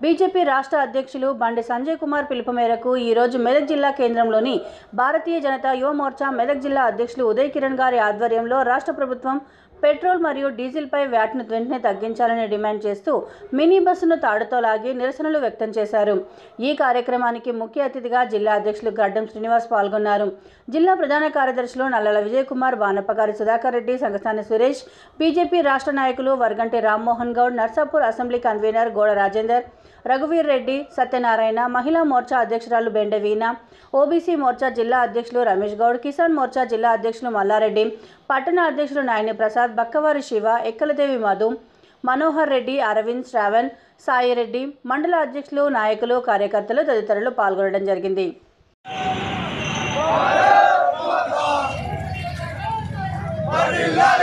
BJP రాష్ట్ర అధ్యక్షులు బండి సంజయ్ కుమార్ పిలుపు మేరకు ఈరోజు మెదక్ జిల్లా కేంద్రంలోని భారతీయ జనతా యువ మోర్చా మెదక్ జిల్లా అధ్యక్షులు ఉదయ్ కిరణ్ గారి ఆధ్వర్యంలో రాష్ట్ర ప్రభుత్వం పెట్రోల్ మరియు డీజిల్పై వ్యాట్ను వెంటనే తగ్గించాలని డిమాండ్ చేస్తూ మినీ బస్సును తాడుతో లాగి నిరసనలు వ్యక్తం చేశారు ఈ కార్యక్రమానికి ముఖ్య అతిథిగా జిల్లా అధ్యక్షులు గడ్డం శ్రీనివాస్ పాల్గొన్నారు జిల్లా ప్రధాన కార్యదర్శులు నల్లల విజయ్ కుమార్ బానప్పగారి సుధాకర్ రెడ్డి సంగస్థాని సురేష్ బీజేపీ రాష్ట్ర నాయకులు వర్గంటి రామ్మోహన్ గౌడ్ నర్సాపూర్ అసెంబ్లీ కన్వీనర్ గోడ రాజేందర్ రఘువీర్ రెడ్డి సత్యనారాయణ మహిళా మోర్చా అధ్యక్షురాలు బెండ వీణ ఓబీసీ మోర్చా జిల్లా అధ్యక్షులు రమేష్ గౌడ్ కిసాన్ మోర్చా జిల్లా అధ్యక్షులు మల్లారెడ్డి పట్టణ అధ్యక్షులు నాయని ప్రసాద్ బక్కవారి శివ ఎక్కలదేవి మధు మనోహర్ రెడ్డి అరవింద్ శ్రావణ్ సాయిరెడ్డి మండల అధ్యక్షులు నాయకులు కార్యకర్తలు తదితరులు పాల్గొనడం జరిగింది వర్ధిల్లాలి